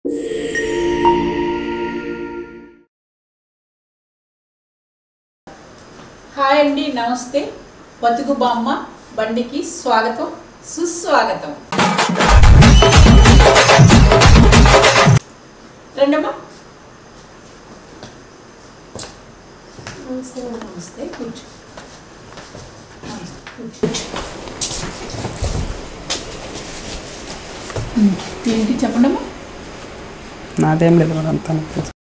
Hi అండి నమస్తే బతుకు బామ్మ బండికి స్వాగతం సుస్వాగతం రండమ్మా నమస్తే నమస్తే కూర్చో నమస్తే, కూర్చో. ఉమ్, ఏంటి చెప్పండమ్మా నాదేం లేదు మేడం అంతా నాకు తెలుసు.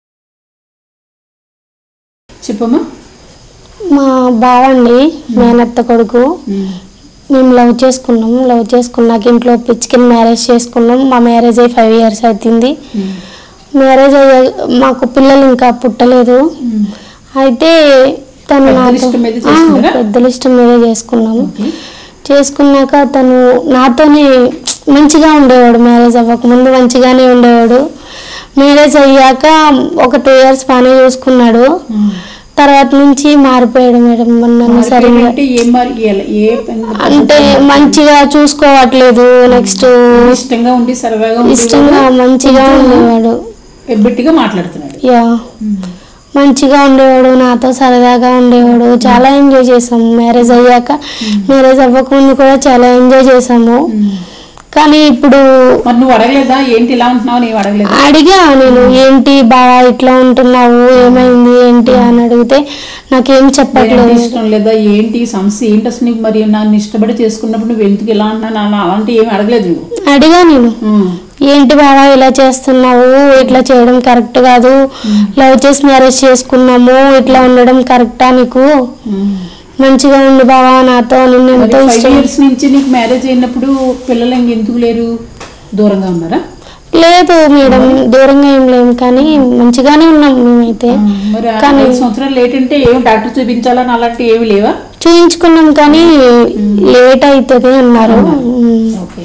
చెప్పమ్మా మా బావండి మేనత్త కొడుకు మేము లవ్ చేసుకున్నాం లవ్ చేసుకున్నాక ఇంట్లో పిచ్చికిని మ్యారేజ్ చేసుకున్నాం మా మ్యారేజ్ అయ్యి ఫైవ్ ఇయర్స్ అవుతుంది మ్యారేజ్ అయ్యే మాకు పిల్లలు ఇంకా పుట్టలేదు అయితే తను పెద్దల నాతో ఇష్టం మీద ఆ, చేసుకున్నారా? పెద్దల ఇష్టం మీదే చేసుకున్నాము ఓకే. చేసుకున్నాక తను నాతోనే మంచిగా ఉండేవాడు మ్యారేజ్ అవ్వకముందు మంచిగానే ఉండేవాడు మ్యారేజ్ అయ్యాక ఒక టూ ఇయర్స్ బాగానే చూసుకున్నాడు తర్వాత నుంచి మారిపోయాడు మేడం నన్ను సరిగ్గా అంటే ఏం మరి ఎలా- ఏ పని- అంటే మంచిగా చూసుకోవట్లేదు నెక్స్ట్ ఇష్టంగా ఉండి సరదాగా ఉండి ఇష్టంగా మంచిగా ఉండేవాడు ఎబ్బెట్టిగా మాట్లాడుతున్నాడు యా మంచిగా ఉండేవాడు నాతో సరదాగా ఉండేవాడు చాలా ఎంజాయ్ చేసాము మ్యారేజ్ అయ్యాక మ్యారేజ్ అవ్వకముందు కూడా చాలా ఎంజాయ్ చేసాము కానీ ఇప్పుడు మరి నువ్వు అడగలేదా ఏంటి ఇలా ఉంటున్నావు నీవు అడగలేదా అడిగా నేను ఏంటి బాగా ఇట్లా ఉంటున్నావు ఏమైంది ఏంటి అని అడిగితే నాకేం ఏంటి చెప్పట్లేదు ఇష్టం లేదా ఏంటి సమస్య ఏంటి అసలు నీకు మరి నన్ను ఇష్టపడి చేసుకున్నప్పుడు నువ్వు ఎందుకు ఇలా అంటున్నాను అలాంటి ఏమి అడగలేదు నువ్వు అడిగా నేను ఉమ్. ఏంటి బావా ఇలా చేస్తున్నావు ఇట్లా చేయడం కరెక్ట్ కాదు లవ్ చేసి మ్యారేజ్ చేసుకున్నాము ఇట్లా ఉండడం కరెక్టా నీకు ఉమ్. మంచిగా ఉండు బావా నాతో నిన్ను మరి ఎంతో ఫైవ్ ఇష్టం ఇయర్స్ నుంచి నీకు మ్యారేజ్ అయినప్పుడు పిల్లలు ఇంక ఎందుకు లేరు దూరంగా ఉన్నారా లేదు మేడం దూరంగా ఏం లేము కానీ మంచిగానే ఉన్నాం మేమైతే మరి ఆ కానీ- ఐదు సంవత్సరాలు లేట్ అంటే ఏం డాక్టర్ చూపించాలని అలాంటి ఏమి లేవా చూయించుకున్నాం కానీ లేట్ అవుతుంది అన్నారు ఉమ్. ఓకే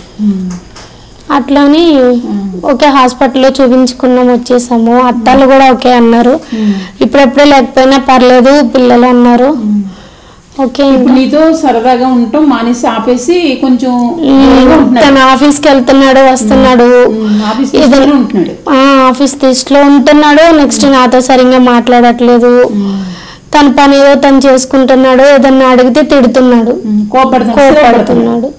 అట్లని ఒకే హాస్పిటల్లో చూపించుకున్నాం వచ్చేసాము అత్తాలు కూడా ఓకే అన్నారు ఇప్పుడప్పుడే లేకపోయినా పర్లేదు పిల్లలు అన్నారు ఓకే ఇప్పుడు నీతో సరదాగా ఉండటం మానేసి ఆపేసి కొంచెం దూరంగా ఉంటున్నాడు తన ఆఫీస్కి వెళ్తున్నాడు వస్తున్నాడు ఉమ్, ఆఫీస్ తీసుకొని ఉంటున్నాడు ఆ, ఆఫీస్ దృష్టిలో ఉంటున్నాడు నెక్స్ట్ నాతో సరిగ్గా మాట్లాడట్లేదు తన పని ఏదో తను చేసుకుంటున్నాడు ఏదన్నా అడిగితే తిడుతున్నాడు ఉమ్, కోపడుతున్నాడు కోపడుతున్నాడు కోపడుతున్నాడు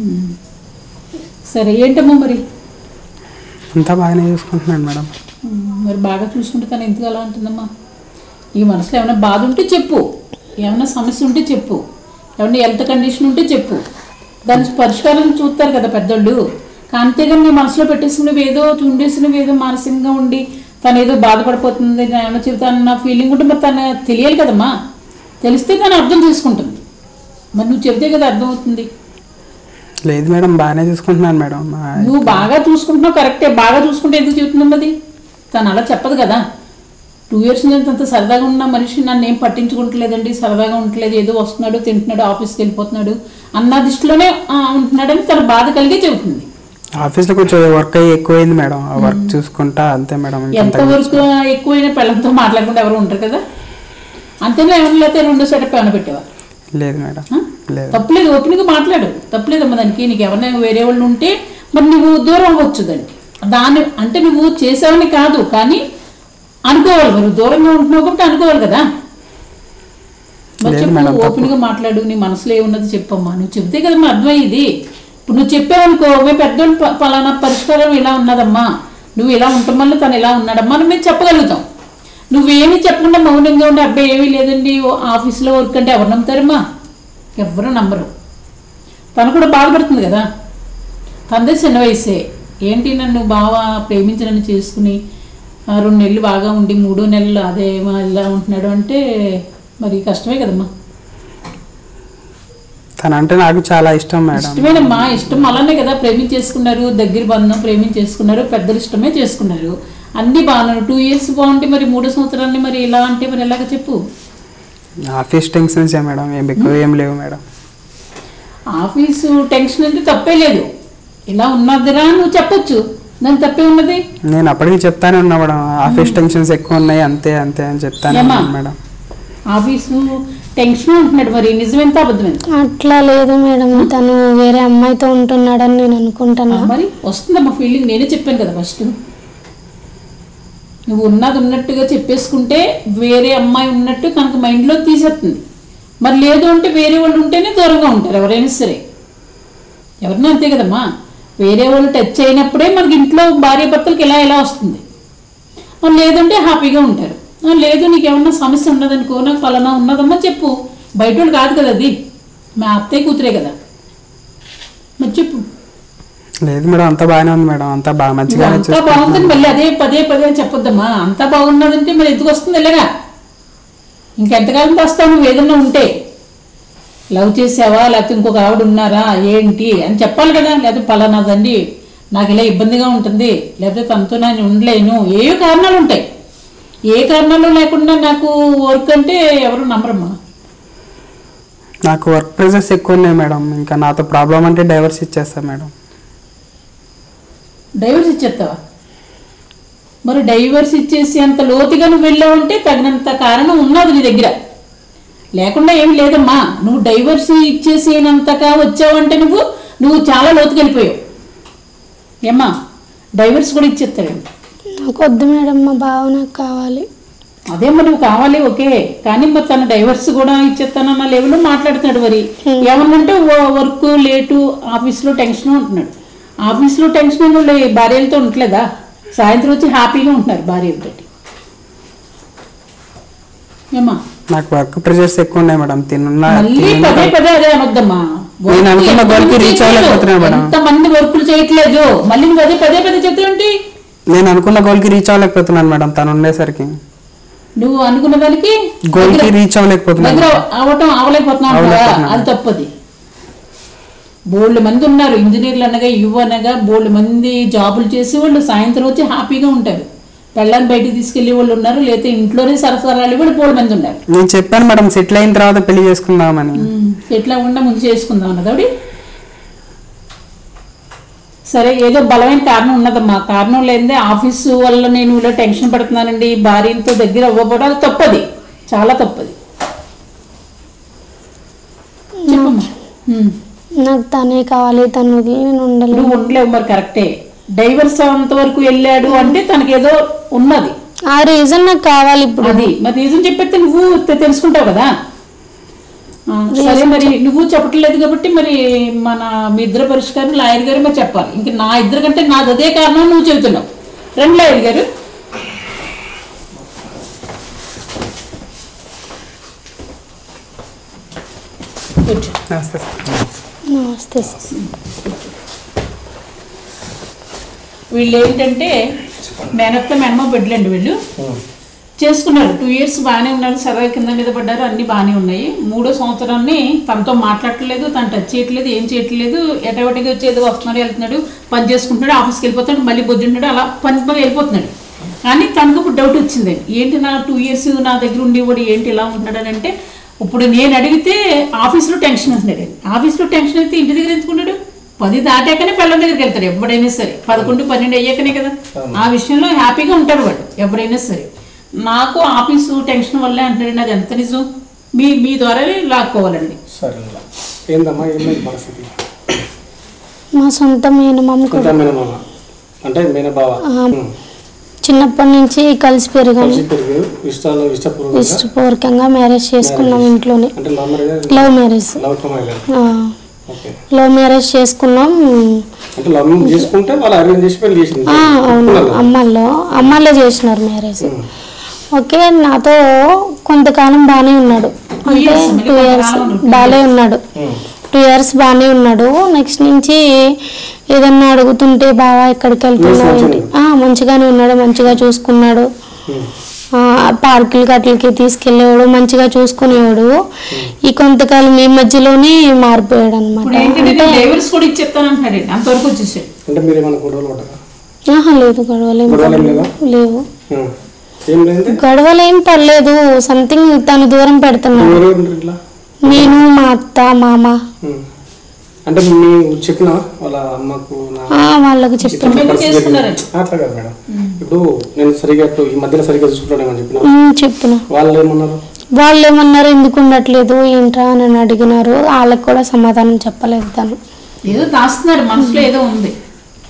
సరే ఏంటమ్మా మరి అంతా బాగానే చూసుకుంటున్నాడు మేడం ఉమ్, మరి బాగా చూసుకుంటే తను ఎందుకు అలా అంటుందమ్మా ఈ మనసులో ఏమైనా బాధ ఉంటే చెప్పు ఏమైనా సమస్య ఉంటే చెప్పు ఏమైనా హెల్త్ కండిషన్ ఉంటే చెప్పు దాని పరిష్కారం చూస్తారు కదా పెద్దోళ్ళు అంతేగాని నీ మనసులో పెట్టేసుకునేవి ఏదో ఉండేసినవి ఏదో మానసికంగా ఉండి తను ఏదో బాధపడిపోతుంది నేను ఏమైనా చెబుతానన్న ఫీలింగ్ ఉంటే మరి తను తెలియాలి కదమ్మా తెలిస్తే తను అర్థం చేసుకుంటుంది మరి నువ్వు చెబితే కదా అర్థం అవుతుంది లేదు మేడం బాగానే చూసుకుంటున్నాను మేడం మా- నువ్వు బాగా చూసుకుంటున్నావు కరెక్టే బాగా చూసుకుంటే ఎందుకు చెబుతున్నావు అది తను అలా చెప్పదు కదా టూ ఇయర్స్ నుంచి అంత సరదాగా ఉన్న మనిషి నన్ను ఏం పట్టించుకుంటలేదండి సరదాగా ఉండట్లేదు ఏదో వస్తున్నాడు తింటున్నాడు ఆఫీస్కి వెళ్ళిపోతున్నాడు అన్న దృష్టిలోనే ఆ, ఉంటున్నాడని తన బాధ కలిగే చెబుతుంది ఆఫీస్లో కొంచెం వర్క్ అయ్యి ఎక్కువైంది మేడం ఆ వర్క్ చూసుకుంటా అంతే మేడం ఎంత ఇంకంత వరకు ఎక్కువైనా పిల్లలతో మాట్లాడకుండా ఎవరు ఉంటారు కదా అంతేనా ఏమైనా లేకపోతే రెండో సెటప్ ఏమైనా పెట్టేవా లేదు మేడం ఆ? లేదు తప్పులేదు ఓపెన్గా మాట్లాడు తప్పులేదమ్మా దానికి నీకు ఎవరైనా వేరే వాళ్ళు ఉంటే మరి నువ్వు దూరం అవ్వచ్చు దానికి దాన్ని అంటే నువ్వు చేసావని కాదు కానీ అనుకోవాలి మరి నువ్వు దూరంగా ఉంటున్నావు కాబట్టి అనుకోవాలి కదా మరి లేదు చెప్పు మేడం, తప్పు. ఓపెన్గా మాట్లాడు నీ మనసులో ఏమున్నది చెప్పమ్మా నువ్వు చెప్తే కదా మా అర్థమయ్యేది ఇప్పుడు నువ్వు చెప్పావనుకో మేము పెద్దోళ్ళు ప- పలానా పరిష్కారం ఇలా ఉన్నదమ్మా నువ్వు ఇలా ఉండటం వల్ల తను ఇలా ఉన్నాడమ్మా అని మేము చెప్పగలుగుతాం నువ్వేమీ చెప్పకుండా మౌనంగా ఉండి అబ్బాయి ఏమీ లేదండి ఓ ఆఫీస్లో వర్క్ అంటే ఎవరు నమ్ముతారమ్మా ఎవ్వరూ నమ్మరు తను కూడా బాధపడుతుంది కదా తనదే చిన్న వయసే ఏంటి నన్ను బాగా ప్రేమించి నన్ను చేసుకుని ఆ, రెండు నెలలు బాగా ఉండి మూడో నెలలు అదే మా ఇలా ఉంటున్నాడు అంటే మరి కష్టమే కదమ్మా తనంటే నాకు చాలా ఇష్టం మేడం ఇష్టమేనమ్మా ఇష్టం అలానే కదా ప్రేమించేసుకున్నారు దగ్గర బంధం ప్రేమించేసుకున్నారు పెద్దలు ఇష్టమే చేసుకున్నారు అన్నీ బాగున్నారు టూ ఇయర్స్ బాగుంటే మరి మూడో సంవత్సరాన్ని మరి ఇలా అంటే మరి ఎలాగ చెప్పు ఆఫీస్ టెన్షన్సే మేడం ఏం ఎక్కువ ఏం లేవు మేడం ఆఫీసు టెన్షన్ అంటే తప్పే లేదు ఇలా ఉన్నదిరా నువ్వు చెప్పొచ్చు దాని తప్పే ఉన్నది నేను అప్పటికి చెప్తానే ఉన్నా మేడం ఆఫీస్ టెన్షన్స్ ఎక్కువ ఉన్నాయి అంతే అంతే అని చెప్తానే ఏమ్మా? ఉన్నాను మేడం ఆఫీసు టెన్షన్ అంటున్నాడు మరి నిజమెంత అబద్ధమెంత అట్లా లేదు మేడం తను వేరే అమ్మాయితో ఉంటున్నాడని నేను అనుకుంటున్నా మరి వస్తుందమ్మా ఫీలింగ్ నేనే చెప్పాను కదా ఫస్ట్ నువ్వు ఉన్నది ఉన్నట్టుగా చెప్పేసుకుంటే వేరే అమ్మాయి ఉన్నట్టు కనుక మైండ్లో తీసేస్తుంది మరి లేదు అంటే వేరే వాళ్ళు ఉంటేనే దూరంగా ఉంటారు ఎవరైనా సరే ఎవరినా అంతే కదమ్మా వేరే వాళ్ళు టచ్ అయినప్పుడే మనకి ఇంట్లో భార్య భర్తలకి ఇలా ఇలా వస్తుంది ఆ, లేదంటే హ్యాపీగా ఉంటారు ఆ, లేదు నీకు ఏమన్నా సమస్య ఉన్నదనుకో నాకు ఫలానా ఉన్నదమ్మా చెప్పు బయట వాళ్ళు కాదు కదా అది మా అత్తయ్య కూతురే కదా మరి చెప్పు లేదు మేడం అంతా బాగానే ఉంది మేడం అంతా బాగా మంచిగానే అంతా చూసుకుంటున్నాను బాగుందని మళ్ళీ అదే పదే పదే చెప్పొద్దమ్మా అంతా బాగున్నదంటే మరి ఎందుకు వస్తుంది ఇలాగా ఇంకెంతకాలం వస్తావు నువ్వు ఏదన్నా ఉంటే లవ్ చేసావా లేకపోతే ఇంకొక ఆవిడ ఉన్నారా ఏంటి అని చెప్పాలి కదా లేకపోతే పలానాదండి నాకు ఇలా ఇబ్బందిగా ఉంటుంది లేకపోతే తనతో నేను ఉండలేను ఏ కారణాలు ఉంటాయి ఏ కారణాలు లేకుండా నాకు వర్క్ అంటే ఎవరు నమ్మరమ్మా నాకు వర్క్ ప్రెజర్స్ ఎక్కువ ఉన్నాయి మేడం ఇంకా నాతో ప్రాబ్లం అంటే డైవర్స్ ఇచ్చేస్తాను మేడం డైవర్స్ ఇచ్చేస్తావా మరి డైవర్స్ ఇచ్చేసి అంత లోతుగా నువ్వు వెళ్ళావంటే తగినంత కారణం ఉన్నది నీ దగ్గర లేకుండా ఏం లేదమ్మా నువ్వు డైవర్స్ ఇచ్చేసేనంతగా వచ్చావంటే నువ్వు నువ్వు చాలా లోతుకి వెళ్ళిపోయావు ఏమ్మా డైవర్స్ కూడా ఇచ్చేస్తాడు నాకు వద్దు మేడం మా బావ నాకు కావాలి అదే మరి నువ్వు కావాలి ఓకే కానీ మరి తన డైవర్స్ కూడా ఇచ్చేస్తానన్న లెవెల్లో మాట్లాడుతున్నాడు మరి ఏమన్నంటే వర్క్ లేటు ఆఫీస్లో టెన్షన్ ఉంటున్నాడు ఆఫీస్లో టెన్షన్ ఉన్న వాళ్ళు భార్యలతో ఉండలేదా సాయంత్రం వచ్చి హ్యాపీగా ఉంటున్నారు భార్యలతో ఏమా నాకు వర్క్ ప్రెజర్స్ ఎక్కువ ఉన్నాయి మేడం తినున్న మళ్ళీ తినున్న- పదే పదే అదే అనొద్దమ్మా నేను అనుకున్న వర్క్ goal కి reach చేయట్లేదు. అవ్వలేకపోతున్నా మేడం. ఎంతమంది వర్కులు చేయట్లేదు మళ్ళీ నువ్వు అదే పదే పదే చెప్తావేంటి నేను అనుకున్న గోల్కి రీచ్ అవ్వలేకపోతున్నాను మేడం తను ఉండేసరికి నువ్వు అనుకున్న దానికి గోల్కి దగ్గర- రీచ్ అవ్వలేకపోతున్నాను దగ్గర అవటం అవలేకపోతున్నావు కదా అవలేకపోతున్నాను. అది తప్పది బోల్డ్ మంది ఉన్నారు ఇంజనీర్లు అనగా యువ అనగా బోల్డ్ మంది జాబులు చేసి వాళ్ళు సాయంత్రం వచ్చి హ్యాపీగా ఉంటారు పెళ్ళాన్ని బయటికి తీసుకెళ్లే వాళ్ళు ఉన్నారు లేకపోతే ఇంట్లోనే సరసరాలు కూడా బోల్డ్ మంది ఉన్నారు నేను చెప్పాను మేడం సెటిల్ అయిన తర్వాత పెళ్లి చేసుకుందామని ఎట్లా ఉండ ముందు చేసుకుందాం అన్నది ఆవిడ సరే ఏదో బలమైన కారణం ఉన్నదమ్మా కారణం లేదే ఆఫీసు వల్ల నేను ఇలా టెన్షన్ పడుతున్నానండి భార్యతో దగ్గర అవ్వబోవడం అది తప్పది చాలా తప్పది చెప్పమ్మా ఉమ్. నాకు తనే కావాలి తను వదిలి నేను ఉండలేను నువ్వు ఉండలేవు మరి కరెక్టే డైవర్స్ అంతవరకు వెళ్ళాడు అంటే తనకేదో ఉన్నది ఆ రీజన్ నాకు కావాలి ఇప్పుడు అది మరి రీజన్ చెప్పేస్తే నువ్వు తె- తెలుసుకుంటావు కదా ఆ, సరే మరి నువ్వు చెప్పట్లేదు కాబట్టి మరి మన మీ ఇద్దరు పరిష్కారం లాయర్ గారు మరి చెప్పాలి ఇంక నా ఇద్దరు కంటే నాది అదే కారణం నువ్వు చెబుతున్నావు రండి లాయర్ గారు కూర్చో నమస్తే సార్. నమస్తే సార్ వీళ్ళు ఏంటంటే మేనత్త మేనమ్మ బిడ్డలండి వీళ్ళు చేసుకున్నారు టూ ఇయర్స్ బాగానే ఉన్నారు సరదా కింద మీద పడ్డారు అన్నీ బాగానే ఉన్నాయి మూడో సంవత్సరాన్ని తనతో మాట్లాడట్లేదు తను టచ్ చేయట్లేదు ఏం చేయట్లేదు ఎటవటిగా వచ్చేది వస్తున్నాడు వెళ్తున్నాడు పని చేసుకుంటున్నాడు ఆఫీస్కి వెళ్ళిపోతాడు మళ్ళీ పొద్దున్నాడు అలా పని పని వెళ్ళిపోతున్నాడు కానీ తనకు ఇప్పుడు డౌట్ వచ్చింది ఏంటి నా టూ ఇయర్స్ నా దగ్గర ఉండేవాడు ఏంటి ఇలా ఉంటున్నాడు అని అంటే ఇప్పుడు నేను అడిగితే ఆఫీస్లో టెన్షన్ అంటున్నాడు ఆఫీస్లో టెన్షన్ అయితే ఇంటి దగ్గర ఎందుకున్నాడు పది దాటాకనే పిల్లల దగ్గరికి వెళ్తాడు ఎవడైనా సరే పదకొండు పన్నెండు అయ్యాకనే కదా ఆ విషయంలో హ్యాపీగా ఉంటాడు వాడు ఎవరైనా సరే నాకు ఆఫీసు టెన్షన్ వల్లే అంటాడండి అది ఎంత నిజం మీ మీ ద్వారానే లాక్కోవాలండి సరే అలా. ఏందమ్మా ఏమైంది పరిస్థితి మా సొంత మేనమామ కొంత కూడా మేనమామ అంటే మేనబావ ఉం. చిన్నప్పటి నుంచి కలిసి పెరిగాము కలిసి పెరిగి ఇష్టాలు ఇష్టపూర్వకంగా ఇష్టపూర్వకంగా మ్యారేజ్ చేసుకున్నాం ఇంట్లోనే అంటే love marriage love marriage love marriage ఆ, ఓకే లవ్ మ్యారేజ్ చేసుకున్నాం అంటే లవ్ చేసుకుంటే వాళ్ళు అరేంజ్ చేసి పెళ్లి చేసింది ఆ, అవును అమ్మాల్లో అమ్మాల్లో చేసినారు మ్యారేజ్ ఓకే నాతో కొంతకాలం బాగానే ఉన్నాడు అంటే years, మళ్ళీ టూ ఇయర్స్ కొంతకాలం ఉన్నాడు. బాగానే ఉన్నాడు టూ ఇయర్స్ బాగానే ఉన్నాడు నెక్స్ట్ నుంచి ఏదన్నా అడుగుతుంటే బాగా ఎక్కడికి వెళ్తున్నావు ఏంటి ఆ, మంచిగానే ఉన్నాడు మంచిగా చూసుకున్నాడు ఆ, పార్కులకి అట్లకి తీసుకెళ్ళేవాడు మంచిగా చూసుకునేవాడు ఈ కొంతకాలం ఈ మధ్యలోనే మారిపోయాడు అనమాట ఇప్పుడు ఏంటంటే డైవర్స్ కూడా ఇచ్చేస్తానంటున్నాడండి అంతవరకు వచ్చేసాడు అంటే మీరు ఏమైనా గొడవలు పడ్డారా ఆహా లేదు గొడవలేం గొడవలు ఏం లేవా లేవు ఉం. ఏం లేదు గొడవలేం పర్లేదు సంథింగ్ తను దూరం పెడుతున్నాడు ఎవరు ఉంటారు ఇట్లా నేను మా అత్త మామ ఉం. అంటే మీ చెప్పిన వాళ్ళ అమ్మకు నా ఆ, వాళ్ళకి చెప్తాను తొమ్మిది చేసుకున్నారండి అట్లా కాదు మేడం ఇప్పుడు నేను సరిగా ఇప్పుడు ఈ మధ్యలో సరిగా చూసుకుంటానేమని చెప్పిన ఉమ్, చెప్పిన వాళ్ళు ఏమన్నారు వాళ్ళు ఏమన్నారు ఎందుకు ఉండట్లేదు ఏంట్రా అని నన్ను అడిగినారు వాళ్ళకి కూడా సమాధానం చెప్పలేదు తను ఏదో దాస్తున్నాడు మనసులో ఏదో ఉంది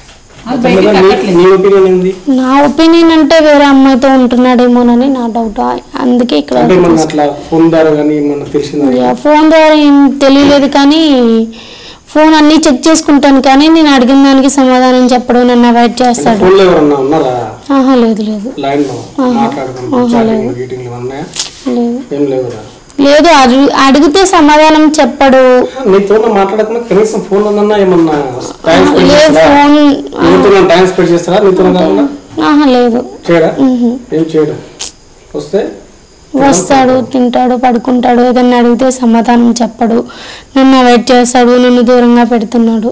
అది బయటికి నీ- తగ్గట్లేదు. నీ ఒపీనియన్ ఏంది నా ఒపీనియన్ అంటే వేరే అమ్మాయితో ఉంటున్నాడేమోనని నా డౌట్ అందుకే ఇక్కడ అంటే మన అట్లా ఫోన్ ద్వారా కానీ ఏమన్నా తెలిసిందా యా, ఫోన్ ద్వారా ఏం తెలియలేదు కానీ ఫోన్ అన్ని చెక్ చేసుకుంటాను కానీ నేను అడిగిన దానికి సమాధానం చెప్పడం నన్ను అవాయిడ్ చేస్తాడు ఫోన్లో ఎవరన్నా ఉన్నారా ఆహా లేదు లేదు లైన్ లో మాట్లాడుకుంటూ చాటింగ్ గీటింగ్లు ఉన్నాయా లేదు ఏం లేవు కదా లేదు అడిగి అడిగితే సమాధానం చెప్పడు నీతో మాట్లాడకుండా కనీసం ఫోన్ ఉందన్నా ఏమన్నా టైం స్పెండ్ లేదు చేస్తారా ఫోన్ నీతో టైం స్పెండ్ చేస్తారా నీతో కాకుండా ఆహా లేదు చేయడా ఏం చేయడం వస్తే వస్తాడు తింటాడు పడుకుంటాడు ఏదన్నా అడిగితే సమాధానం చెప్పడు నన్ను అవాయిడ్ చేస్తాడు నన్ను దూరంగా పెడుతున్నాడు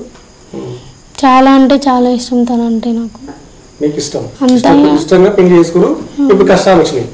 చాలా అంటే చాలా ఇష్టం తనంటే నాకు నీకు ఇష్టం అంతే. ఇష్టం- ఇష్టంగా పెళ్లి చేసుకుని ఇప్పుడు కష్టాలు వచ్చినాయి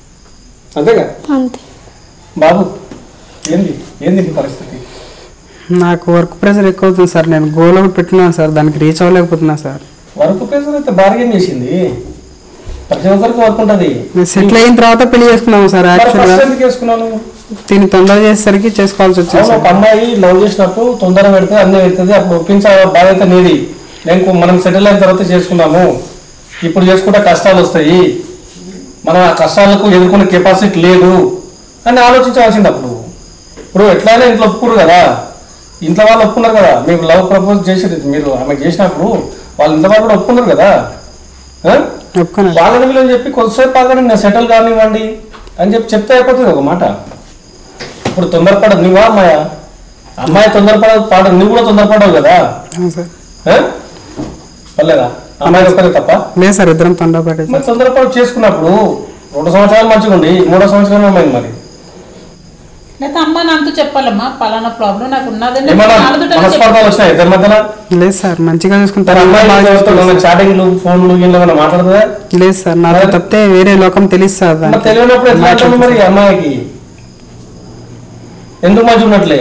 అంతేగా అంతే బాబు ఏంది ఏంది నీ పరిస్థితి నాకు వర్క్ ప్రెషర్ ఎక్కువ అవుతుంది సార్ నేను గోల్ ఒకటి పెట్టున్నాను సార్ దానికి రీచ్ అవ్వలేకపోతున్నా సార్ వర్క్ ప్రెషర్ అయితే బార్గెన్ చేసింది ప్రతి ఒక్కరికి వర్క్ ఉంటుంది నేను సెటిల్ అయిన తర్వాత పెళ్లి చేసుకున్నాము సార్ మరి యాక్చువల్గా first ఎందుకు చేసుకున్నాను దీన్ని తొందర చేసేసరికి చేసుకోవాల్సి వచ్చింది అవును సార్ ఒక అమ్మాయి లవ్ చేసినప్పుడు తొందరగా పెడితే అన్నీ పెడుతుంది అప్పుడు ఒప్పించే బాధ్యత నీది నేను కొ- మనం సెటిల్ అయిన తర్వాత చేసుకున్నాము ఇప్పుడు చేసుకుంటే కష్టాలు వస్తాయి మనం ఆ కష్టాలకు ఎదుర్కొనే కెపాసిటీ లేదు అని ఆలోచించవలసింది అప్పుడు ఇప్పుడు ఎట్లయినా ఇంట్లో ఒప్పుకోరు కదా ఇంట్లో వాళ్ళు ఒప్పుకున్నారు కదా మీకు లవ్ ప్రపోజ్ చేసేది మీరు ఆమె చేసినప్పుడు వాళ్ళ ఇంట్లో వాళ్ళు కూడా ఒప్పుకున్నారు కదా ఆ? ఒప్పుకున్నాను వాళ్ళని వీళ్ళని చెప్పి కొద్దిసేపు ఆగండి నేను సెటిల్ కానివ్వండి అని చెప్పి చెప్తే అయిపోతుంది ఒక మాట ఇప్పుడు తొందరపడదు నువ్వా అమ్మాయా అమ్మాయి తొందరపడ పాడ నువ్వు కూడా తొందరపడవు కదా అవును సార్ ఆ? పర్లేదా అమ్మాయి ఒక్కరే తప్ప లేదు సార్ ఇద్దరం తొందర పడేది మరి తొందరపడి చేసుకున్నప్పుడు రెండు సంవత్సరాలు మంచిగా ఉంది మూడో సంవత్సరం అమ్మాయి మరి లేకపోతే అమ్మ నాన్నతో చెప్పాలమ్మా పలానా ప్రాబ్లం నాకు ఉన్నదని ఏమన్నా నాన్నతోటి చెప్పు. మనస్పర్ధాలు వచ్చినాయి ఇద్దరి మధ్యన లేదు సార్ మంచిగా తన చూసుకుంటారు అమ్మాయి బాగా చూసుకుంటారు సార్. చాటింగ్లు ఫోన్లు గిన్నెలు ఏమైనా మాట్లాడుతుందా లేదు సార్ నాకు తప్పితే వేరే లోకం తెలుసు సార్ మరి దానికి. తెలియనప్పుడు ఎట్లా అంటుంది మరి ఈ అమ్మాయికి ఎందుకు మంచి ఉన్నట్లే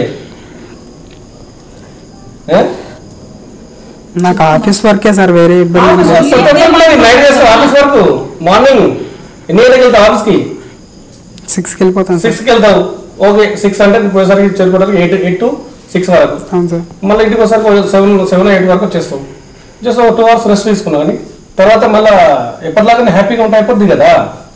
ఏ? నాకు ఆఫీస్ వర్కే సార్ వేరే ఇబ్బంది ఏం లేదు. నైట్ చేస్తావు ఆఫీస్ వరకు మార్నింగ్ ఎన్ని గంటలకు వెళ్తావు ఆఫీస్కి సిక్స్కి వెళ్ళిపోతాను సార్ సిక్స్కి వెళ్తావు ఓకే సిక్స్ అంటే పోయేసరికి చేరుకోవడానికి ఎయిట్ ఎయిట్ టు సిక్స్ వరకు అవును సార్ మళ్ళీ ఇంటికి వచ్చేసరికి సెవెన్ సెవెన్ ఎయిట్ వరకు వచ్చేస్తావు జస్ట్ ఒక టూ అవర్స్ రెస్ట్ తీసుకున్నావు కానీ తర్వాత మళ్ళీ ఎప్పటిలాగానే హ్యాపీగా ఉంటా అయిపోద్ది కదా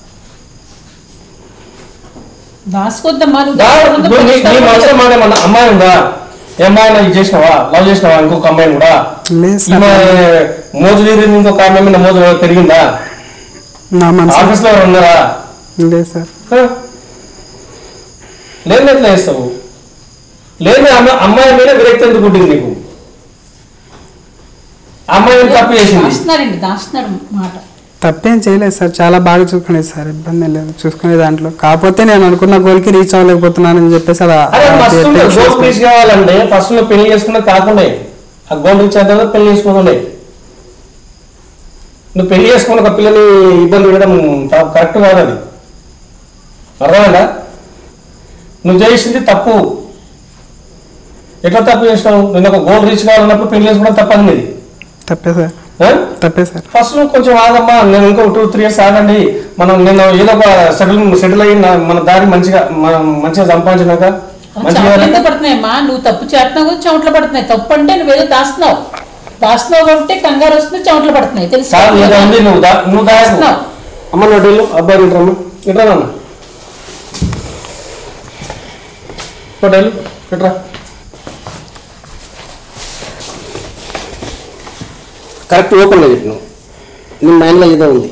దాచుకోద్దమ్మా నువ్వు దా, దాచుకోవద్దు, ఇప్పుడు నీ- నీ పరిష్కారం మనసులో మాట ఏమన్నా అమ్మాయి ఉందా ఏ అమ్మాయినా ఇది చేసినావా లవ్ చేసినావా ఇంకొక అమ్మాయిని కూడా లేదు ఈమె సార్ మోజు తీరింది ఇంకొక ఆమె మీద మోజు పెరిగిందా నా మనసు ఆఫీస్ లో ఎవరు ఉన్నారా లేదు సార్ హ? లేని ఎట్లా చేస్తావు లేని అమ్మ- అమ్మాయి మీద విరక్తి ఎందుకు పుట్టింది నీకు ఆ అమ్మాయి ఏం తప్పు చేసింది దాస్తున్నాడండి దాస్తున్నాడు మాట తప్పేం చేయలేదు సార్ చాలా బాగా చూసుకునేది సార్ ఇబ్బంది ఏం లేదు చూసుకునే దాంట్లో కాకపోతే నేను అనుకున్న గోల్కి రీచ్ అవ్వలేకపోతున్నానని చెప్పేసి అలా అరే ఫస్ట్ అలా గోల్ tension రీచ్ కావాలంటే ఫస్ట్ నువ్వు పెళ్లి చేసుకున్నది కాకుండా ఆ గోల్ రీచ్ అయిన తర్వాత పెళ్లి చేసుకోకుండా నువ్వు పెళ్లి చేసుకున్న ఒక పిల్లని ఇబ్బంది పెట్టడం కరెక్ట్ కాదు అది అర్థమైందా నువ్వు చేసింది తప్పు ఎట్లా తప్పు చేసినావు నేను ఒక గోల్ రీచ్ కావాలన్నప్పుడు పెళ్లి చేసుకోవడం తప్పదు నీది తప్పే సార్ ఆ? తప్పే సార్ ఫస్ట్ నువ్వు కొంచెం ఆగమ్మా నేను ఇంకో టూ త్రీ ఇయర్స్ ఆగండి మనం నేను ఏదో ఒక సెటిల్ సెటిల్ అయ్యి నా- మన దారి మంచిగా మనం మంచిగా సంపాదించినాక మంచిగా చెమటలు ఎందుకు పడుతున్నాయమ్మా నువ్వు తప్పు చేస్తున్నావు కదా చెమటలు పడుతున్నాయి తప్పు అంటే నువ్వేదో దాస్తున్నావు దాస్తున్నావు కాబట్టి కంగారు వస్తుంది చెమటలు పడుతున్నాయి తెలుసు సార్ నీకు ఉంది నువ్వు దా నువ్వు దాయకు దాస్తున్నావు అమ్మ నోటి వెళ్ళు అబ్బాయి ఇంటరమ్మ ఇంటరానమ్మ నోటి వెళ్ళు ఇట్రా కరెక్ట్ ఓపెన్గా చెప్పినావు నీ మైండ్లో ఏదో ఉంది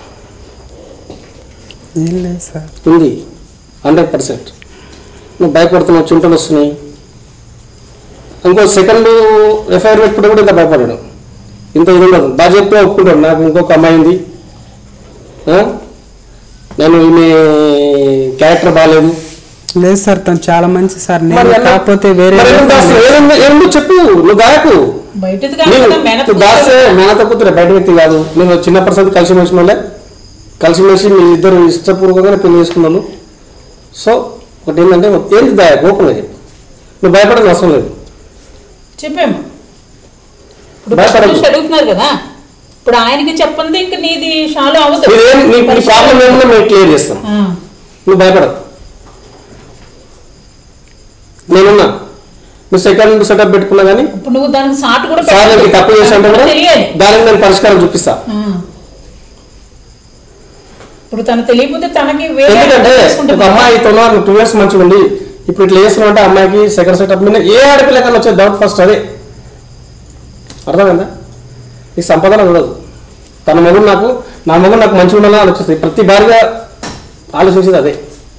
ఏం లేదు సార్ ఉంది హండ్రెడ్ పర్సెంట్ నువ్వు భయపడుతున్నావు చుంటలు వస్తున్నాయి ఇంకో సెకండ్ ఎఫ్ఐఆర్ పెట్టుకుంటే కూడా ఇంత భయపడాడు ఇంత ఇది ఉండదు బాగా చెప్తే ఒప్పుకుంటాడు నాకు ఇంకొక అమ్మాయి ఉంది ఆ? నేను ఈమె క్యారెక్టర్ బాగాలేదు లేదు సార్ తను చాలా మంచి సార్ మరి నేను ఎలా- కాకపోతే వేరే మరి ఎందుకు దాస్తావు? ఏముంది ఏముంది చెప్పు నువ్వు గాయకు బయటది నీవు కాదు మేనత్ నువ్వు దాస్తే మేనత కూతురు బయట వ్యక్తి కాదు నేను చిన్నప్పటి సంది కలిసి మెలిసిన వాళ్ళే కలిసి మెలిసి మీ ఇద్దరు ఇష్టపూర్వకంగానే పెళ్లి చేసుకున్నాను సో ఒకటి ఏంటంటే ఏంటి దాయ గోపంగా చెప్పు నువ్వు భయపడని అవసరం లేదు చెప్పాము ఇప్పుడు భయపడకు. చూసి అడుగుతున్నారు కదా ఇప్పుడు ఆయనకి చెప్పండి ఇంక నీది షాలో అవ్వదు నీదేం నీ నీ ప్రాబ్లం ఏముందో మేము క్లియర్ చేస్తాం ఆ, నువ్వు భయపడకు నేనున్నా నువ్వు సెకండ్ సెటప్ పెట్టుకున్నా కానీ ఇప్పుడు నువ్వు దానికి సాట్ కూడా సార్ నేను పెట్టాలి. తప్పు చేసి అంటే కూడా తెలియాలి దానికి నేను పరిష్కారం చూపిస్తా ఆ. ఇప్పుడు తను తెలియకపోతే తనకి వేరే ఎందుకంటే చేసుకుంటే ఒక అమ్మాయితో నువ్వు టూ ఇయర్స్ మంచిగా ఉండి ఇప్పుడు ఇట్లా చేస్తున్నావు అంటే అమ్మాయికి సెకండ్ సెటప్ మీద ఏ ఆడపిల్ల కన్నా వచ్చే డౌట్ ఫస్ట్ అదే అర్థమైందా ఈ సంపాదన ఉండదు తన మొగుడు నాకు నా మొగుడు నాకు మంచిగా ఉండాలని ఆలోచిస్తుంది ప్రతి భార్య ఆలోచించేది అదే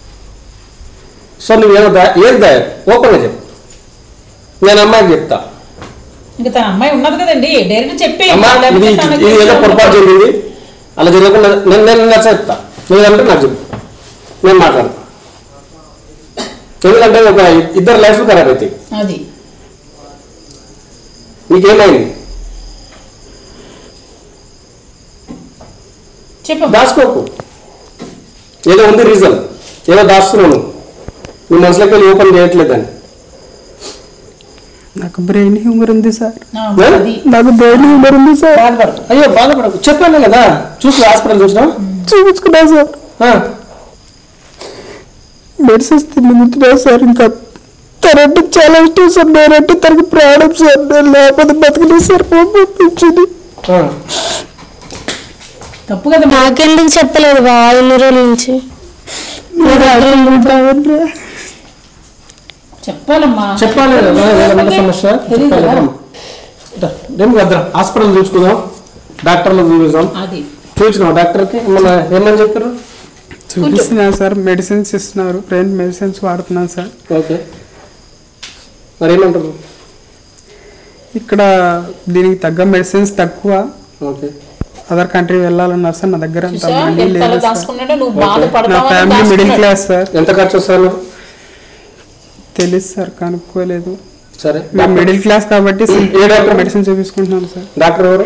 సో నువ్వేమో దా ఏది దా ఓపెన్గా చెప్పు నేను అమ్మాయికి చెప్తా ఇంకా తన అమ్మాయి ఉన్నది కదండి డైరెక్ట్ చెప్పి అమ్మా ఇది ఇది ఏదో పొరపాటు జరిగింది అలా జరగకుండా నేను నేను నచ్చ చెప్తా లేదంటే నాకు చెప్పు నేను మాట్లాడతా ఎందుకంటే ఒక ఇద్దరు లైఫ్ ఖరాబ్ అవుతాయి అది నీకేమైంది చెప్పు దాచుకోకు ఏదో ఉంది రీజన్ ఏదో దాస్తున్నావు నువ్వు నీ మనసులోకి వెళ్ళి ఓపెన్ చేయట్లేదని నాకు బ్రెయిన్ హ్యూమర్ ఉంది సార్ ఆ, ఏ? అది నాకు బ్రెయిన్ హ్యూమర్ ఉంది సార్ బాధపడదు అయ్యో బాధపడకు చెప్పాను కదా చూసి హాస్పిటల్ చూసినా చూపించుకున్నా సార్ మెడిసిన్స్ తిరుగుతున్నా సార్ ఇంకా తనంటే చాలా ఇష్టం సార్ నేనంటే తనకి ప్రాణం సార్ నేను లేకపోతే బతకలేదు సార్ పంపించింది తప్పు కదా నాకెందుకు చెప్పలేదు బావ ఇన్ని రోజుల నుంచి చెప్పాలమ్మా చెప్పాలి కదా ఏదైనా సమస్య తెలియదు చెప్పాలి కదా. కదా. రేపు వద్దాం హాస్పిటల్ చూసుకుందాం డాక్టర్లు చూపిస్తాం అది చూసినావు డాక్టర్కి మన ఏమని చెప్పారు చూపిస్తున్నాను సార్ మెడిసిన్స్ ఇస్తున్నారు బ్రెయిన్ మెడిసిన్స్ వాడుతున్నాను సార్ ఓకే మరి ఏమంటారు ఇక్కడ దీనికి తగ్గ మెడిసిన్స్ తక్కువ ఓకే అదర్ కంట్రీ వెళ్ళాలన్నారు సార్ నా దగ్గర అంత చూసా మనీ ఎంత లేదు సార్ దాచుకున్నాడో నువ్వు నా బాధపడతావని ఫ్యామిలీ మిడిల్ దాచుకున్నాడు. క్లాస్ సార్ ఎంత ఖర్చు వస్తారు తెలుసు సార్ కనుక్కోలేదు సరే మేము మిడిల్ క్లాస్ కాబట్టి ఏ డాక్టర్? మెడిసిన్ చూపించుకుంటున్నాం సార్ డాక్టర్ ఎవరు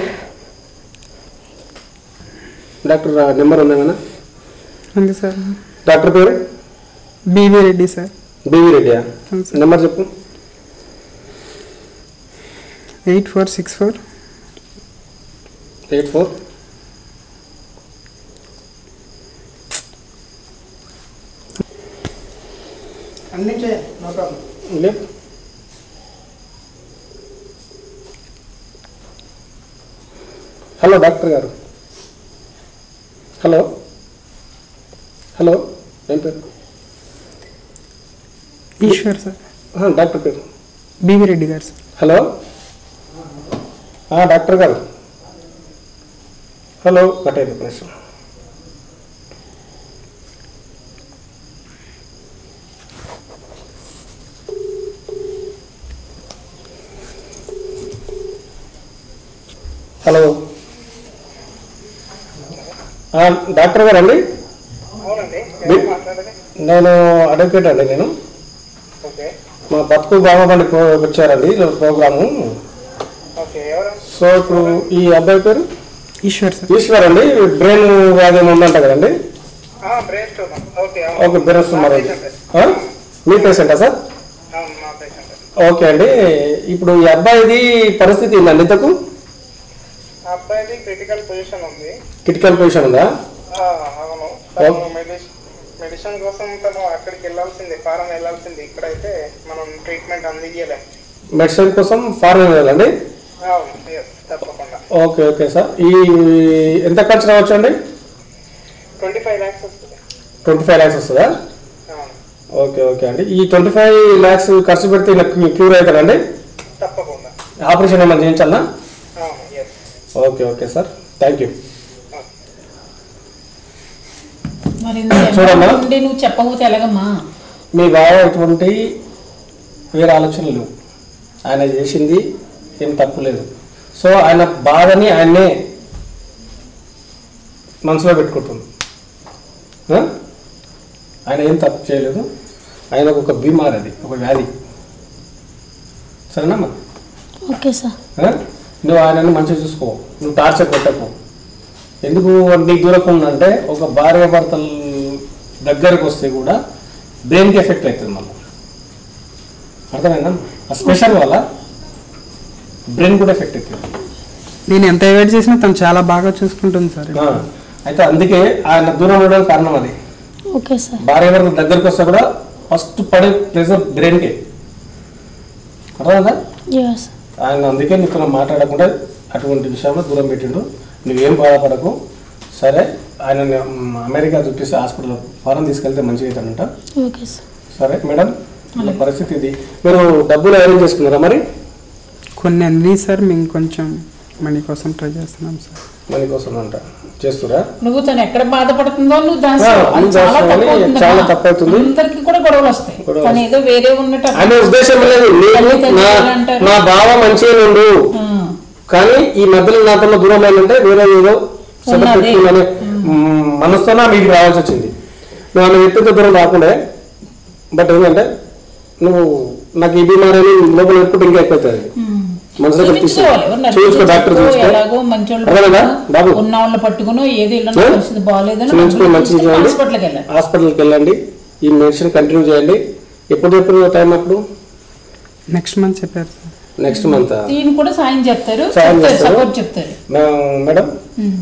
డాక్టర్ నెంబర్ ఉందేమైనా అంతే సార్ డాక్టర్ పేరు బీవీ రెడ్డి సార్ బీవీ రెడ్డియా అవును సార్. నెంబర్ చెప్పు eight four six four eight four లేపు. హలో డాక్టర్ గారు హలో హలో ఏం పేరు ఈశ్వర్ సార్ ఆ, డాక్టర్ పేరు బీవీ రెడ్డి గారు సార్ హలో ఆ, డాక్టర్ గారు హలో కట్టేది ప్రశ్న హలో ఆ, డాక్టర్ గారు అండి మీ- నేను అడ్వకేట్ అండి నేను మా బతుకు బామబండి ప్రో వచ్చారండి ఈ ప్రోగ్రాము సో ఇప్పుడు ఈ అబ్బాయి పేరు ఈశ్వర్ సార్ ఈశ్వర్ అండి బ్రెయిన్ వ్యాధి ఏమో ఉందంట కదండి brain stroke okay okay brain సుమారు ఆ? మీ పేషెంటా సార్ మా పేషెంట్ ఓకే అండి ఇప్పుడు ఈ అబ్బాయిది పరిస్థితి ఏందండి ఇంతకు అబ్బాయిది క్రిటికల్ పొజిషన్ ఉంది క్రిటికల్ పొజిషన్ ఉందా ఆ, అవును తను మెడిసిన్ మెడిసిన్ కోసం తను అక్కడికి వెళ్ళాల్సింది ఫారం వెళ్ళాల్సింది ఇక్కడైతే మనం ట్రీట్మెంట్ అందించలేం మెడిసిన్ కోసం ఫారెన్ వెళ్ళాలండి అవును yes, తప్పకుండా ఓకే ఓకే సార్ ఈ ఎంత ఖర్చు రావచ్చు అండి ట్వంటీ ఫైవ్ ల్యాక్స్ వస్తుంది ట్వంటీ ఫైవ్ ల్యాక్స్ వస్తుందా అవును ఓకే ఓకే అండి ఈ ట్వంటీ ఫైవ్ ల్యాక్స్ ఖర్చు పెడితే నాకు క్యూర్ అవుతారండి తప్పకుండా ఆపరేషన్ ఏమైనా చేయించాలా అవును yes okay okay sir thank you మరి ఇంత చూడమ్మా. ఉండి నువ్వు చెప్పకపోతే ఎలాగమ్మా మీ బావ ఎటువంటి వేరే ఆలోచనలు లేవు ఆయన చేసింది ఏం తప్పు లేదు సో ఆయన బాధని ఆయన్నే మనసులో పెట్టుకుంటుంది ఆ? ఆయన ఏం తప్పు చేయలేదు ఆయన ఒక బీమార్ అది ఒక వ్యాధి సరేనమ్మా ఓకే సార్ ఆ? నువ్వు ఆయనను మంచిగా చూసుకో నువ్వు టార్చర్ పెట్టకు ఎందుకు నీకు దూరం ఉందంటే ఒక భార్య భర్తల దగ్గరకు వస్తే కూడా బ్రెయిన్కి ఎఫెక్ట్ అవుతుంది మళ్ళీ అర్థమైందా ఆ స్పెషల్ వల్ల బ్రెయిన్ కూడా ఎఫెక్ట్ అవుతుంది నేను ఎంత అవాయిడ్ చేసినా తను చాలా బాగా చూసుకుంటుంది సార్ ఆ, అయితే అందుకే ఆయన దూరం ఉండడానికి కారణం అది ఓకే సార్ భార్య భర్తల దగ్గరకు వస్తే కూడా ఫస్ట్ పడే ప్రెజర్ బ్రెయిన్కే అర్థమైందా ఎస్ ఆయన అందుకే నీతో మాట్లాడకుండా అటువంటి విషయంలో దూరం పెట్టిండు నువ్వేం బాధపడకు సరే ఆయన అమెరికా చూపిస్తే హాస్పిటల్ ఫారం తీసుకెళ్తే మంచిగా అవుతాడంట ఓకే సార్ సరే మేడం మన పరిస్థితి ఇది మీరు డబ్బులు అరేంజ్ చేసుకున్నారా మరి కొన్ని అన్నీ సార్ మేము కొంచెం మనీ కోసం ట్రై చేస్తున్నాం సార్ మనీ కోసం అంట చేస్తురా నువ్వు తను ఎక్కడ బాధపడుతుందో నువ్వు దాని ఆ, అది నువ్వు చాలా దాచుకోవాలి, తప్పు అవుతుంది చాలా అమ్మా. తప్పు అవుతుంది. అందరికీ కూడా గొడవలు వస్తాయి గొడవలు తను ఏదో వేరే ఉన్నట్టు ఆయన ఉద్దేశం లేదు నేను నా నా బావ మంచిగా ఉండు ఆ, కానీ ఈ మధ్యలో నాతో దూరం అయిందంటే వేరే ఏదో సెటప్ ఉన్నది. పెట్టుకున్నానే మనసుతోనే మీకు రావాల్సి వచ్చింది నువ్వు ఆమె చెప్పింది దూరం రాకుండా బట్ ఏంటంటే నువ్వు నాకు ఈ బీమారి అని లోపల పెట్టుకుంటే ఇంకా ఎక్కువ ఉమ్. మనసు దగ్గర తీసుకో చూపించుకోవాలి. ఎవరిని చూపించుకో డాక్టర్ చూపించుకో, చూసుకో ఎలాగో మంచోళ్ళు అర్థమైందా? బాబు ఉన్న వాళ్ళని పట్టుకుని ఏది ఇళ్ళ ఏ? పరిస్థితి బాగాలేదని చూపించుకో మంచిగా చేయండి హాస్పిటల్కి వెళ్ళాలి హాస్పిటల్కి వెళ్ళండి ఈ మెడిసిన్ కంటిన్యూ చేయండి ఎప్పుడు ఎప్పుడు టైం అప్పుడు నెక్స్ట్ మంత్ చెప్పారు సార్ నెక్స్ట్ మంత్ ఈయన కూడా సాయం చెప్తారు సాయం చెప్తారు చేస్తారు. సపోర్ట్ చెప్తారు మేడం ఉమ్.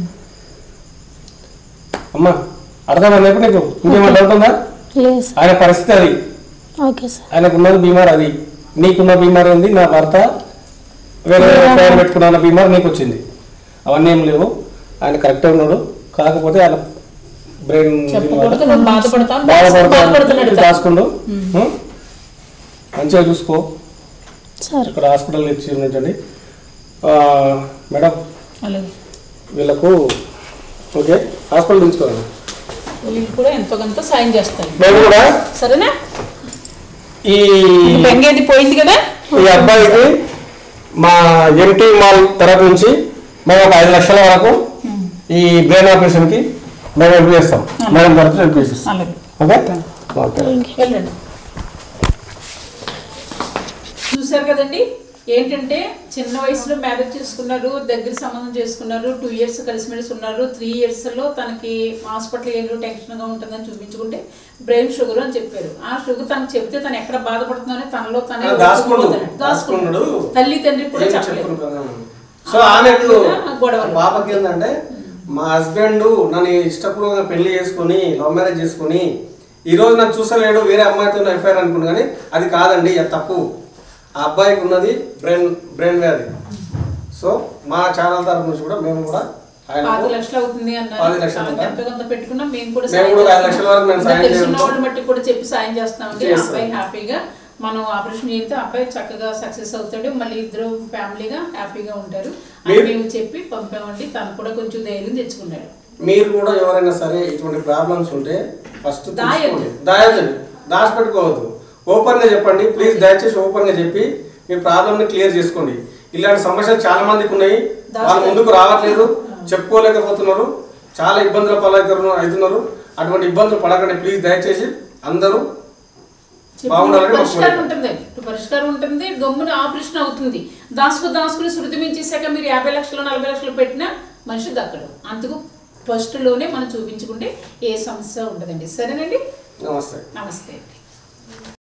అమ్మా అర్థమైంది ఎప్పుడు నీకు ఇంకేమైనా డౌట్ ఉందా లేదు సార్ ఆయన పరిస్థితి అది ఓకే సార్ ఆయనకున్నది బీమార్ అది నీకున్న బీమార్ ఏంది నా భర్త వేరే పేరు పెట్టుకున్న బీమార్ నీకు వచ్చింది అవన్నీ ఏం లేవు ఆయన కరెక్టే ఉన్నాడు కాకపోతే ఆయన బ్రెయిన్ చెప్పకూడదు నువ్వు బాధపడతావు బాధపడుతున్నాడు బాధపడుతున్నాడు రాసుకుండు ఉం? మంచిగా చూసుకో సార్ ఇక్కడ హాస్పిటల్ ఇచ్చి ఉంచండి ఆ, మేడం అలాగే వీళ్ళకు ఓకే హాస్పిటల్ తీసుకోండి వీళ్ళు కూడా ఎంతో కొంత సాయం చేస్తారు మేము కూడా సరేనా ఈ బెంగేది పోయింది కదా ఈ అబ్బాయికి మా ఎంటీ మాల్ తరపు నుంచి మేము ఒక ఐదు లక్షల వరకు ఈ బ్రెయిన్ ఆపరేషన్ కి మేము హెల్ప్ చేస్తాం మేడం తరపు హెల్ప్ చేస్తాం అలాగే ఓకే ఓకే వెళ్ళండి చూసారు కదండి ఏంటంటే చిన్న వయసులో మ్యారేజ్ చేసుకున్నారు దగ్గర సంబంధం చేసుకున్నారు టూ ఇయర్స్ కలిసిమెలిసి ఉన్నారు త్రీ ఇయర్స్లో తనకి హాస్పిటల్ ఏదో టెన్షన్గా ఉంటుందని చూపించుకుంటే బ్రెయిన్ షుగర్ అని చెప్పారు ఆ షుగర్ తనకు చెప్తే తను ఎక్కడ బాధపడుతుందని తనలో తనే ఆ, దాచుకున్నాడు. ఒప్పుకోతాడు. దాచుకున్నాడు దాచుకున్నాడు. తల్లి తండ్రి కూడా చెప్పలేదు సో ఆమెకు గొడవలు. పాపకి ఏంటంటే మా హస్బెండ్ నన్ను ఇష్టపూర్వకంగా పెళ్లి చేసుకుని లవ్ మ్యారేజ్ చేసుకుని ఈ రోజు నన్ను చూసలేడు వేరే అమ్మాయితో ఎఫ్ఐఆర్ అనుకున్నాను కానీ అది కాదండి అది తప్పు ఆ అబ్బాయికి ఉన్నది బ్రెయిన్ బ్రెయిన్ వ్యాధి సో మా ఛానల్ తరపు నుంచి కూడా మేము కూడా ఆయన పాతి లక్షలు అవుతుంది అన్నారు పాతి లక్షలు చాలా ఉందా? ఎంతో కొంత పెట్టుకున్నాం మేము కూడా మేము సాయం కూడా ఐదు చేస్తాం. లక్షల వరకు మేము ఇంకా సాయం తెలిసిన చేయడం. వాళ్ళని బట్టి కూడా చెప్పి సాయం చేస్తామండి చేస్తాం. అబ్బాయి హ్యాపీగా మనం ఆపరేషన్ చేస్తే అబ్బాయి చక్కగా సక్సెస్ అవుతాడు మళ్ళీ ఇద్దరు ఫ్యామిలీగా హ్యాపీగా ఉంటారు అని మీరు- మేము చెప్పి పంపామండి తను కూడా కొంచెం ధైర్యం తెచ్చుకున్నాడు మీరు కూడా ఎవరైనా సరే ఇటువంటి ప్రాబ్లమ్స్ ఉంటే ఫస్ట్ దాయొద్దు. దాయొద్దండి దాచిపెట్టుకోవద్దు ఓపెన్ గా చెప్పండి ప్లీజ్ దయచేసి ఓపెన్ గా చెప్పి మీ ప్రాబ్లమ్ ని క్లియర్ చేసుకోండి ఇలాంటి సమస్యలు చాలా మందికి ఉన్నాయి వాళ్ళు ముందుకు రావట్లేదు చెప్పుకోలేకపోతున్నారు చాలా ఇబ్బందుల పాలవుతున్నారు అవుతున్నారు అటువంటి ఇబ్బందులు పడకండి ప్లీజ్ దయచేసి అందరూ చెప్పి బాగుండాలని పరిష్కారం కోరుకుంటున్నాను. ఉంటుంది ఇప్పుడు పరిష్కారం ఉంటుంది గమ్మున ఆపరేషన్ అవుతుంది దాసుకు దాసుకుని శృతి మించేసాక మీరు యాభై లక్షలు నలభై లక్షలు పెట్టినా మనిషి దక్కడు అందుకు ఫస్ట్లోనే మనం చూపించుకుంటే ఏ సమస్య ఉండదండి సరేనండి నమస్తే నమస్తే అండి